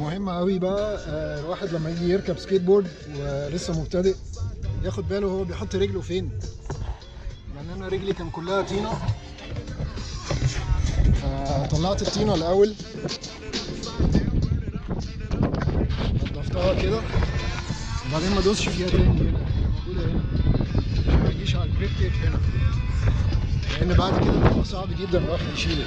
مهم قوي بقى آه، الواحد لما يجي يركب سكيت بورد ولسه مبتدئ ياخد باله هو بيحط رجله فين لان انا رجلي كان كلها طينه فطلعت الطينه الاول نضفتها كده وبعدين ما ادوسش فيها تاني هنا موجوده هنا عشان ما يجيش على الجريب تيب هنا لان بعد كده بيبقى صعب جدا الواحد يشيله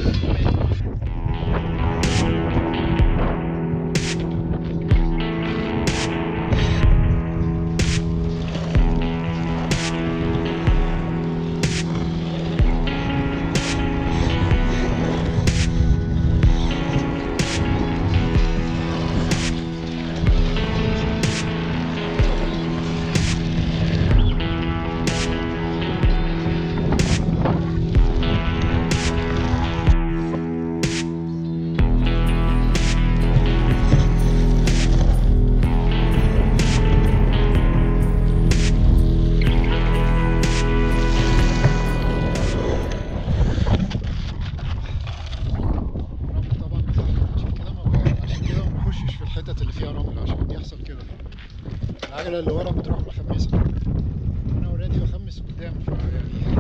رمل طبعا عشان كده ما عشان كده ما بخشش في الحتت اللي فيها رمل عشان يحصل كده العجله اللي ورا بتروح مخمسه انا اوريدي بخمس قدام فيعني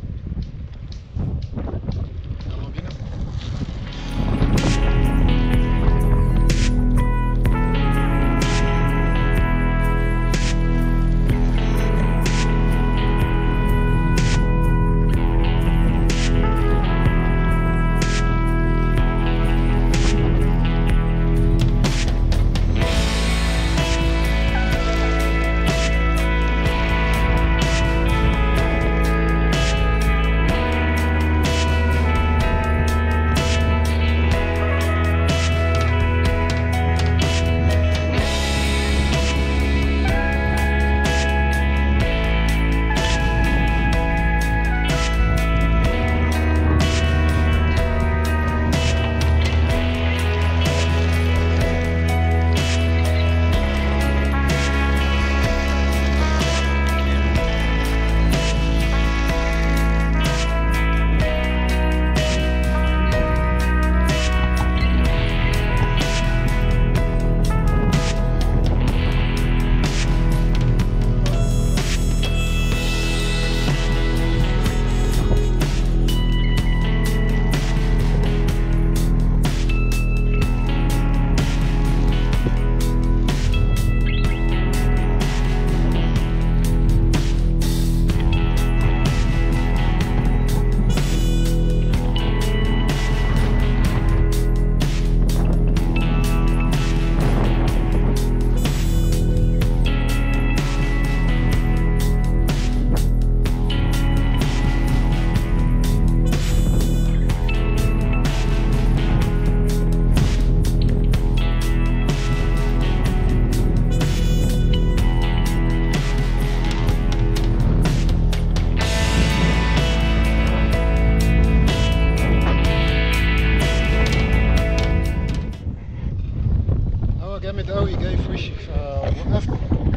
يلا بينا هوا جامد قوي جاي في وشي فوقفت